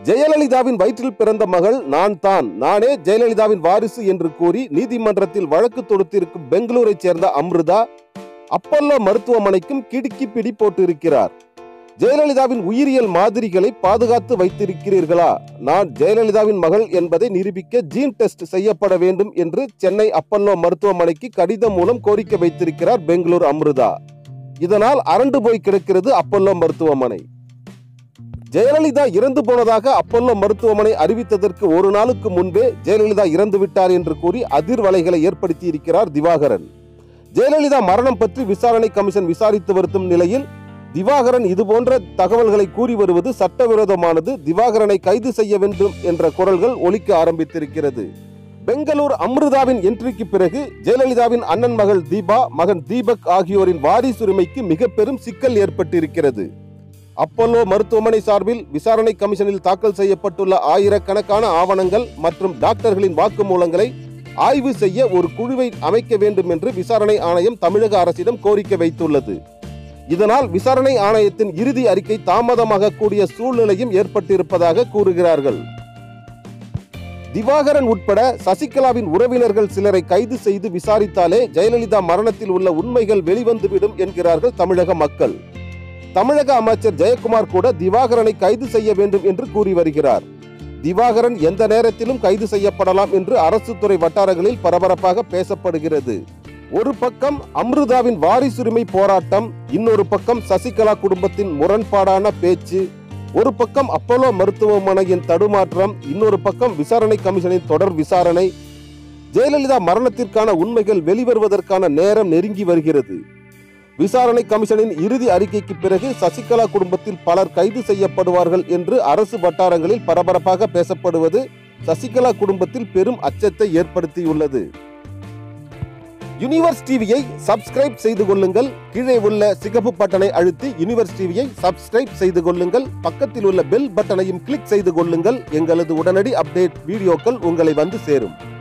ஜெயலலிதாவின் வயிற்றில் பிறந்த மகள் நான் தான் நானே ஜெயலலிதாவின் வாரிசு என்று கூறி நீதிமன்றத்தில் வழக்கு தொடுத்திருக்கும் பெங்களூரைச் சேர்ந்த அம்ருதா அப்பல்லோ மருத்துவமனைக்கும் கிடுக்கி பிடி போட்டிருக்கிறார் ஜெயலலிதாவின் உயிரியல் மாதிரிகளை பாதுகாத்து வைத்திருக்கிறீர்களா நான் ஜெயலலிதாவின் மகள் என்பதை நிரூபிக்க ஜீன் டெஸ்ட் செய்யப்பட வேண்டும் என்று சென்னை அப்பல்லோ மருத்துவமனைக்கு கடிதம் மூலம் கோரிக்கை வைத்திருக்கிறார் பெங்களூர் அம்ருதா இதனால் அரண்டு போய் கிடக்கிறது அப்பல்லோ மருத்துவமனை ஜெயலலிதா இறந்து போனதாக அப்பல்லோ மருத்துவமனை அறிவித்ததற்கு ஒரு நாளுக்கு முன்பே ஜெயலலிதா இறந்து விட்டார் என்று கூறி அதிர்வலைகளை ஏற்படுத்தி இருக்கிறார் திவாகரன் ஜெயலலிதா மரணம் பற்றி விசாரணை கமிஷன் விசாரித்து வருத்தும் நிலையில் திவாகரன் இதுபோன்ற தகவல்களை கூறி வருவது சட்டவிரோதமானது திவாகரனை கைது செய்ய வேண்டும் என்ற குரல்கள் ஒலிக்க ஆரம்பித்திருக்கிறது பெங்களூர் அம்ருதாவின் என்ட்ரிக்கு பிறகு ஜெயலலிதாவின் அண்ணன் மகள் தீபா மகன் தீபக் ஆகியோரின் வாரிசுரிமைக்கு மிக பெரும் சிக்கல் ஏற்பட்டிருக்கிறது அப்பல்லோ மருத்துவமனை சார்பில் விசாரணை கமிஷனில் தாக்கல் செய்யப்பட்டுள்ள ஆயிரக்கணக்கான ஆவணங்கள் மற்றும் டாக்டர்களின் வாக்குமூலங்களை ஆய்வு செய்ய ஒரு குழுவை அமைக்க வேண்டும் என்று விசாரணை ஆணையம் தமிழக அரசிடம் கோரிக்கை வைத்துள்ளது இதனால் விசாரணை ஆணையத்தின் இறுதி அறிக்கை தாமதமாக கூடிய சூழ்நிலையும் ஏற்பட்டிருப்பதாக கூறுகிறார்கள் திவாகரன் உட்பட சசிகலாவின் உறவினர்கள் சிலரை கைது செய்து விசாரித்தாலே ஜெயலலிதா மரணத்தில் உள்ள உண்மைகள் வெளிவந்துவிடும் என்கிறார்கள் தமிழக மக்கள் தமிழக அமைச்சர் ஜெயக்குமார் கூட திவாகரனை கைது செய்ய வேண்டும் என்று கூறி வருகிறார் திவாகரன் எந்த நேரத்திலும் கைது செய்யப்படலாம் என்று அரசு துறை வட்டாரங்களில் பரபரப்பாக பேசப்படுகிறது ஒரு பக்கம் அம்ருதாவின் வாரிசுரிமை போராட்டம் இன்னொரு பக்கம் சசிகலா குடும்பத்தின் முரண்பாடான பேச்சு ஒரு பக்கம் அப்போலோ மருத்துவமனையின் தடுமாற்றம் இன்னொரு பக்கம் விசாரணை கமிஷனின் தொடர் விசாரணை ஜெயலலிதா மரணத்திற்கான உண்மைகள் வெளிவருவதற்கான நேரம் நெருங்கி வருகிறது விசாரணை கமிஷனின் இறுதி அறிக்கைக்கு பிறகு சசிகலா குடும்பத்தில் பலர் கைது செய்யப்படுவார்கள் என்று அரசு வட்டாரங்களில் பரபரப்பாக பேசப்படுவது சசிகலா குடும்பத்தில் பெரும் அச்சத்தை ஏற்படுத்தியுள்ளது யுனிவர்ஸ் டிவியை சப்ஸ்கிரைப் செய்து கொள்ளுங்கள் கீழே உள்ள சிகப்பு பட்டனை அழுத்தி யுனிவர்ஸ் டிவியை சப்ஸ்கிரைப் செய்து கொள்ளுங்கள் பக்கத்தில் உள்ள பெல் பட்டனையும் கிளிக் செய்து கொள்ளுங்கள் எங்களது உடனடி அப்டேட் வீடியோக்கள் உங்களை வந்து சேரும்